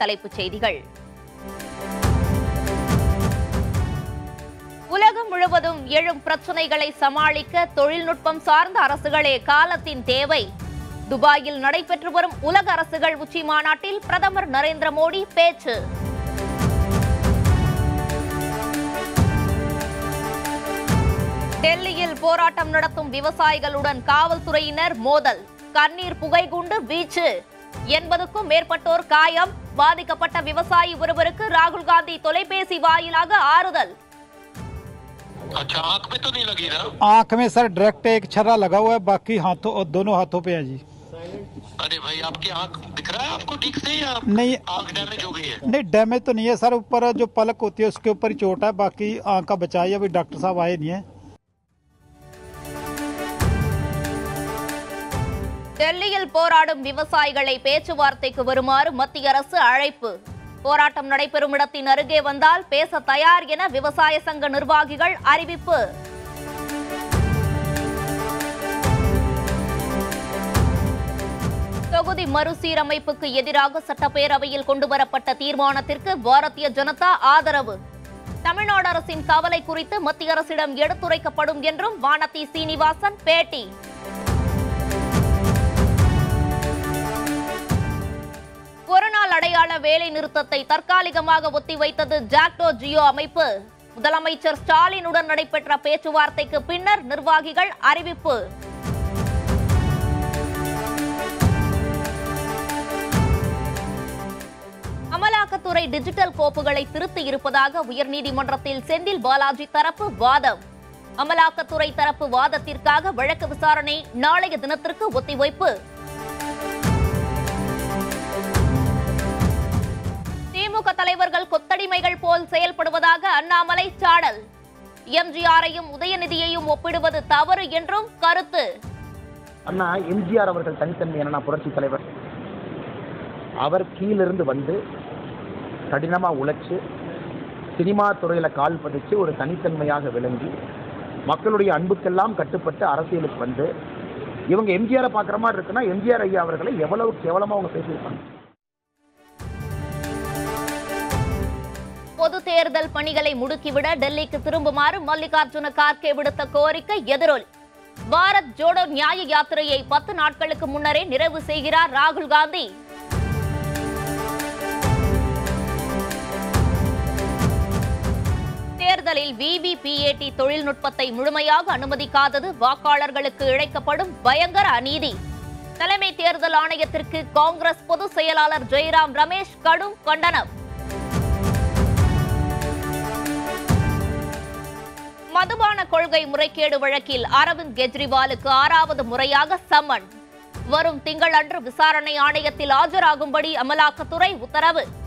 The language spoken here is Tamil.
தலைப்புச் செய்திகள் உலகம் முழுவதும் எழும் பிரச்சனைகளை சமாளிக்க தொழில்நுட்பம் சார்ந்த அரசுகளே காலத்தின் தேவை துபாயில் நடைபெற்று வரும் உலக அரசுகள் உச்சி மாநாட்டில் பிரதமர் நரேந்திர மோடி பேச்சு டெல்லியில் போராட்டம் நடத்தும் விவசாயிகளுடன் காவல்துறையினர் மோதல் கண்ணீர் புகைகுண்டு வீச்சு எண்பதுக்கும் மேற்பட்டோர் காயம் பாதிக்கப்பட்ட விவசாயி ஒருவருக்கு ராகுல் காந்தி தொலைபேசி வாயிலாக ஆறுதல் अच्छा आंख में तो नहीं लगी ना आंख में सर डायरेक्ट एक छर्रा लगा हुआ है बाकी हाथों और दोनों हाथों पे है जी अरे भाई आपकी आंख दिख रहा है आपको ठीक से या नहीं आंख डैमेज हो गई है नहीं डैमेज तो नहीं है सर ऊपर जो पलक होती है उसके ऊपर ही चोट है बाकी आंख का बचाव है अभी डॉक्टर साहब आए नहीं है டெல்லியில் போராடும் விவசாயிகளை பேச்சுவார்த்தைக்கு வருமாறு மத்திய அரசு அழைப்பு போராட்டம் நடைபெறும் இடத்தின் அருகே வந்தால் பேச தயார் என விவசாய சங்க நிர்வாகிகள் அறிவிப்பு தொகுதி மறுசீரமைப்புக்கு எதிராக சட்டப்பேரவையில் கொண்டுவரப்பட்ட தீர்மானத்திற்கு பாரதிய ஜனதா ஆதரவு தமிழ்நாடு அரசின் கவலை குறித்து மத்திய அரசிடம் எடுத்துரைக்கப்படும் என்றும் வானதி சீனிவாசன் பேட்டி ஒருநாள் அடையாள வேலை நிறுத்தத்தை தற்காலிகமாக ஒத்திவைத்தது ஜாக்டோ ஜியோ அமைப்பு முதலமைச்சர் ஸ்டாலினுடன் நடைபெற்ற பேச்சுவார்த்தைக்கு பின்னர் நிர்வாகிகள் அறிவிப்பு அமலாக்கத்துறை டிஜிட்டல் கோப்புகளை திருத்தி இருப்பதாக உயர்நீதிமன்றத்தில் செந்தில் பாலாஜி தரப்பு வாதம் அமலாக்கத்துறை தரப்பு வாதத்திற்காக வழக்கு விசாரணை நாளைய தினத்திற்கு ஒத்திவைப்பு திமுக தலைவர்கள் கொத்தடிமைகள் போல் செயல்படுவதாக அண்ணாமலை சாடல் எம்ஜிஆரையும் உதயநிதியையும் ஒப்பிடுவது தவறு என்றும் கருத்து அண்ணா எம்ஜிஆர் அவர்கள் தனித்தன்மை என்னன்னா புரட்சி தலைவர் அவர் கீழிருந்து வந்து கடினமாக உழைச்சு சினிமா துறையில் கால் பதிச்சு ஒரு தனித்தன்மையாக விளங்கி மக்களுடைய அன்புக்கெல்லாம் கட்டுப்பட்டு அரசியலுக்கு வந்து இவங்க எம்ஜிஆரை பார்க்குற மாதிரி இருக்குன்னா எம்ஜிஆர் ஐயா அவர்களை எவ்வளவு கேவலமாக அவங்க பேசியிருப்பாங்க பொது தேர்தல் பணிகளை முடுக்கிவிட டெல்லிக்கு திரும்புமாறு மல்லிகார்ஜுன கார்கே விடுத்த கோரிக்கை எதிரொலி பாரத் ஜோடோ நியாய யாத்திரையை பத்து நாட்களுக்கு முன்னரே நிறைவு செய்கிறார் ராகுல் காந்தி தேர்தலில் விவிபிஏடி தொழில்நுட்பத்தை முழுமையாக அனுமதிக்காதது வாக்காளர்களுக்கு இழைக்கப்படும் பயங்கர அநீதி தலைமை தேர்தல் ஆணையத்திற்கு காங்கிரஸ் பொதுச் செயலாளர் ஜெயராம் ரமேஷ் கடும் கண்டனம் மதுபான கொள்கை முறைகேடு வழக்கில் அரவிந்த் கெஜ்ரிவாலுக்கு ஆறாவது முறையாக சம்மன் வரும் திங்களன்று விசாரணை ஆணையத்தில் ஆஜராகும்படி அமலாக்கத்துறை உத்தரவு